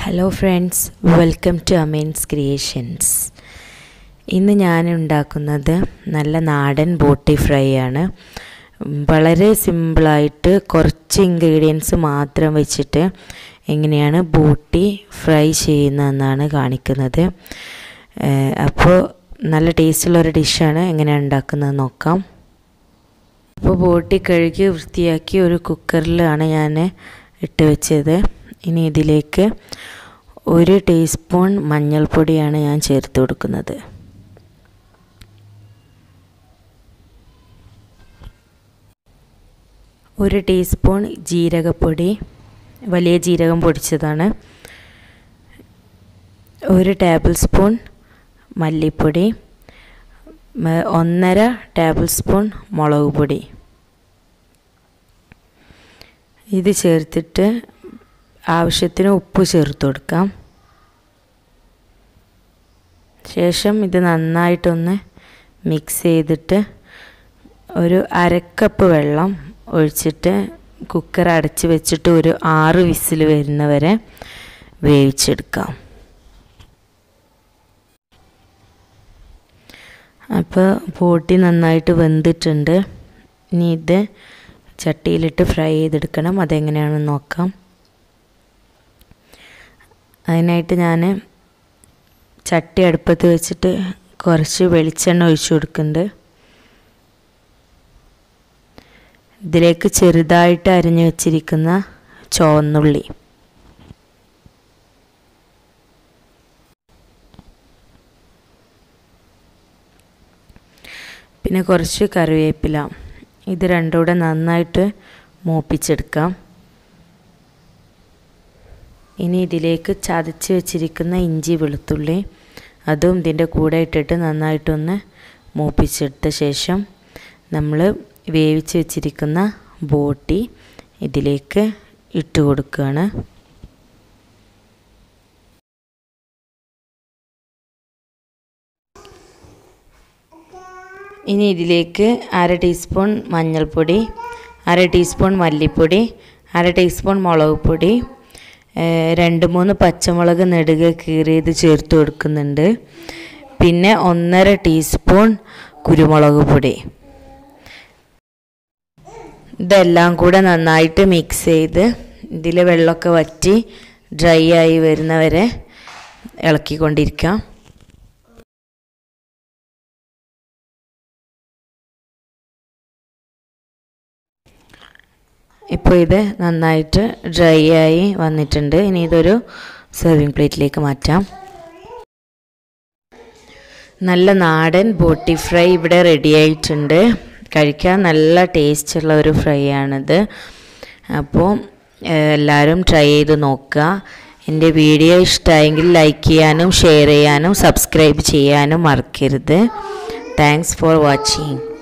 hello friends welcome to Ameen's creations ഇന്ന് ഞാൻ ഉണ്ടാക്കുന്നത് നല്ല നാടൻ ബോട്ടി ഫ്രൈ ആണ് വളരെ സിമ്പിളായിട്ട് കുറച്ച് ഇൻഗ്രീഡിയൻസ് മാത്രം വെച്ചിട്ട് എങ്ങനെയാണ് ബോട്ടി ഫ്രൈ ചെയ്യുന്നതെന്നാണ് കാണിക്കുന്നത് അപ്പോൾ നല്ല ടേസ്റ്റുള്ളൊരു ഡിഷാണ് എങ്ങനെയാണ് ഉണ്ടാക്കുന്നത് നോക്കാം അപ്പോൾ ബോട്ടി കഴുകി വൃത്തിയാക്കി ഒരു കുക്കറിലാണ് ഞാൻ ഇട്ട് വെച്ചത് ഇനി ഇതിലേക്ക് ഒരു ടീസ്പൂൺ മഞ്ഞൾപ്പൊടിയാണ് ഞാൻ ചേർത്ത് കൊടുക്കുന്നത് ഒരു ടീസ്പൂൺ ജീരകപ്പൊടി വലിയ ജീരകം പൊടിച്ചതാണ് ഒരു ടേബിൾ സ്പൂൺ മല്ലിപ്പൊടി ഒന്നര ടേബിൾ സ്പൂൺ മുളക് പൊടി ഇത് ചേർത്തിട്ട് ആവശ്യത്തിന് ഉപ്പ് ചേർത്ത് കൊടുക്കാം ശേഷം ഇത് നന്നായിട്ടൊന്ന് മിക്സ് ചെയ്തിട്ട് ഒരു അരക്കപ്പ് വെള്ളം ഒഴിച്ചിട്ട് കുക്കർ അടച്ച് വെച്ചിട്ട് ഒരു ആറ് വിസിൽ വരുന്നവരെ വേവിച്ചെടുക്കാം അപ്പോൾ പോട്ടി നന്നായിട്ട് വെന്തിട്ടുണ്ട് ഇനി ഇത് ചട്ടിയിലിട്ട് ഫ്രൈ ചെയ്തെടുക്കണം അതെങ്ങനെയാണെന്ന് നോക്കാം അതിനായിട്ട് ഞാൻ ചട്ടി അടുപ്പത്ത് വെച്ചിട്ട് കുറച്ച് വെളിച്ചെണ്ണ ഒഴിച്ചു കൊടുക്കുന്നുണ്ട് ഇതിലേക്ക് ചെറുതായിട്ട് അരിഞ്ഞു വെച്ചിരിക്കുന്ന ചുവന്നുള്ളി പിന്നെ കുറച്ച് കറിവേപ്പില ഇത് രണ്ടും കൂടെ നന്നായിട്ട് മൂപ്പിച്ചെടുക്കാം ഇനി ഇതിലേക്ക് ചതച്ച് വെച്ചിരിക്കുന്ന ഇഞ്ചി വെളുത്തുള്ളി അതും ഇതിൻ്റെ കൂടെ ഇട്ടിട്ട് നന്നായിട്ടൊന്ന് മൂപ്പിച്ചെടുത്ത ശേഷം നമ്മൾ വേവിച്ച് വെച്ചിരിക്കുന്ന ബോട്ടി ഇതിലേക്ക് ഇട്ട് കൊടുക്കുകയാണ് ഇനി ഇതിലേക്ക് അര ടീസ്പൂൺ മഞ്ഞൾപ്പൊടി അര ടീസ്പൂൺ മല്ലിപ്പൊടി അര ടീസ്പൂൺ മുളക് പൊടി രണ്ട് മൂന്ന് പച്ചമുളക് നെടുക കീറിയത് ചേർത്ത് കൊടുക്കുന്നുണ്ട് പിന്നെ ഒന്നര ടീസ്പൂൺ കുരുമുളക് പൊടി ഇതെല്ലാം കൂടെ നന്നായിട്ട് മിക്സ് ചെയ്ത് ഇതിൽ വെള്ളമൊക്കെ വറ്റി ഡ്രൈ ആയി വരുന്നവരെ ഇളക്കിക്കൊണ്ടിരിക്കാം ഇപ്പോൾ ഇത് നന്നായിട്ട് ഡ്രൈ ആയി വന്നിട്ടുണ്ട് ഇനി ഇതൊരു സെർവിങ് പ്ലേറ്റിലേക്ക് മാറ്റാം നല്ല നാടൻ ബോട്ടി ഫ്രൈ ഇവിടെ റെഡി ആയിട്ടുണ്ട് കഴിക്കാൻ നല്ല ടേസ്റ്റുള്ള ഒരു ഫ്രൈ ആണിത് അപ്പോൾ എല്ലാവരും ട്രൈ ചെയ്ത് നോക്കുക എൻ്റെ വീഡിയോ ഇഷ്ടമായെങ്കിൽ ലൈക്ക് ചെയ്യാനും ഷെയർ ചെയ്യാനും സബ്സ്ക്രൈബ് ചെയ്യാനും മറക്കരുത് താങ്ക്സ് ഫോർ വാച്ചിങ്